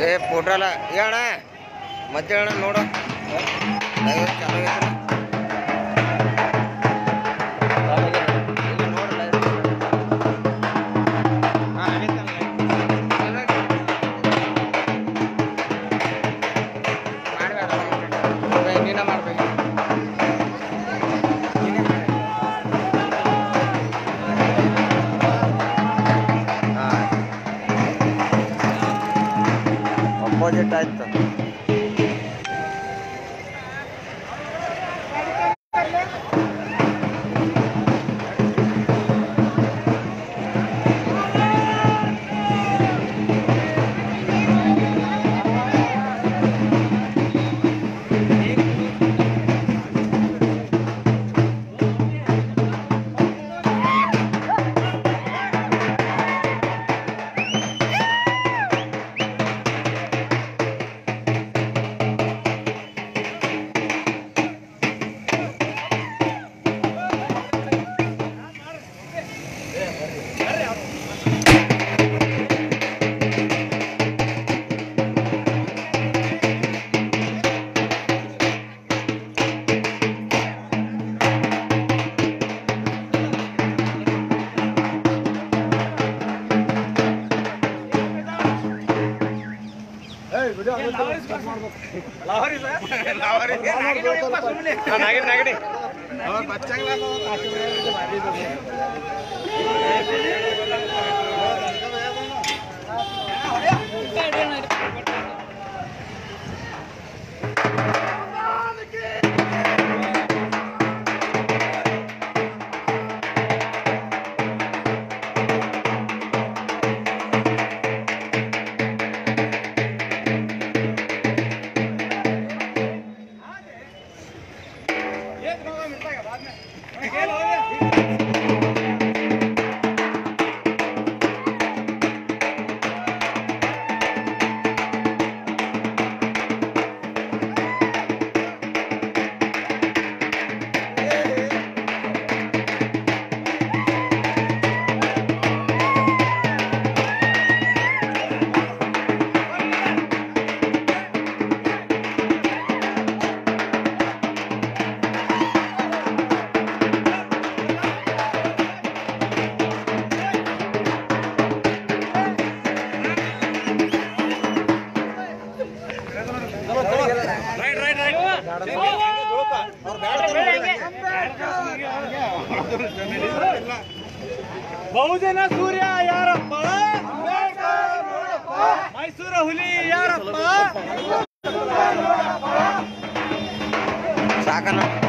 ಏ ಫೋಟೋ ಅಲ್ಲ ಏ ಅಣ್ಣ ಮತ್ತೆ ಅಣ್ಣ ನೋಡು ಲೈವ್ ಚಾಲು ಆಗೈತೆ ಇಲ್ಲಿ ನೋಡು live. ಹಾ, ಆಗೈತಲ್ಲ live. ಮಾಡ್ಬೇಡ. ಏ, ನೀನೇ ಮಾಡ್ಬೇಕು ನೀನೇ ಮಾಡು. ಹಾ. ಅಪೋಸಿಟ್ ಆಯ್ತು ಬಹುಜನ ಸೂರ್ಯ ಯಾರಪ್ಪ ಮೈಸೂರ ಹುಲಿ ಯಾರಪ್ಪ ಸಾಕಣ್ಣ